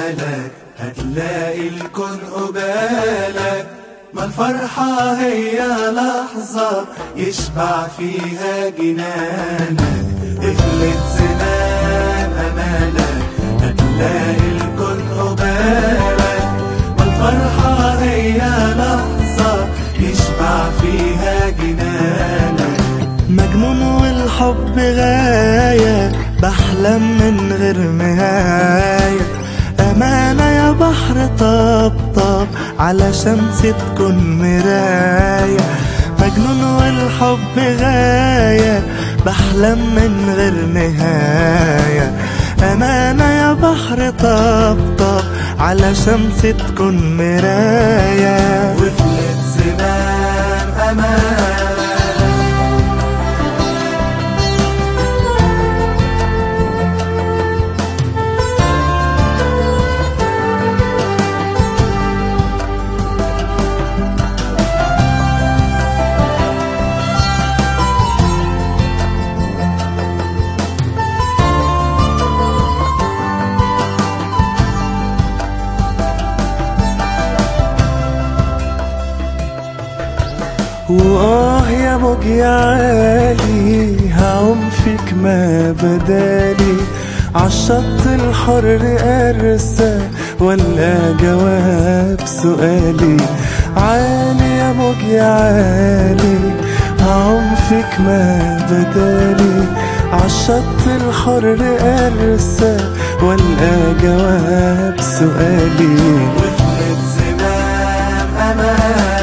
أمالك هتلاقي الكون قبالك ما الفرحة هي لحظة يشبع فيها جنانك اخلط زمان أمالك هتلاقي الكون قبالك ما الفرحة هي لحظة يشبع فيها جنانك مجنون والحب غاية بحلم من غير نهاية أمانة يا بحر طبطب على شمس تكون مراية مجنون والحب غاية بحلم من غير نهاية أمانة يا بحر طبطب على شمس تكون مراية وفلت زمان أمالك وآه يا موج يا عالي هعوم فيك ما بدالي عالشط الحر أرسى ولا جواب سؤالي عالي يا موج يا عالي هعوم فيك ما بدالي عالشط الحر أرسى ولا جواب سؤالي وفلت زمان أمالك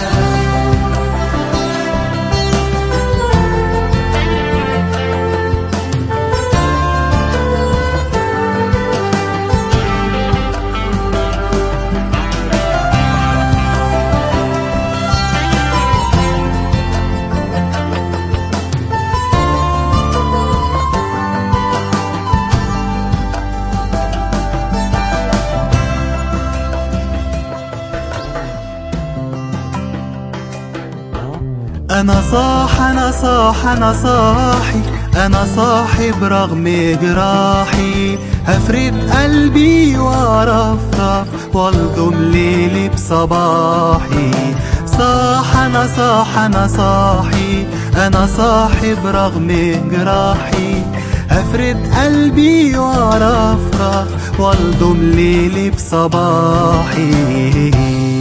أنا صاح أنا صاح أنا صاحي أنا صاحي برغم جراحي هفرد قلبي وأرفرف والضم ليلي بصباحي صاح أنا صاح أنا صاحي أنا صاحي برغم جراحي هفرد قلبي وأرفرف والضم ليلي بصباحي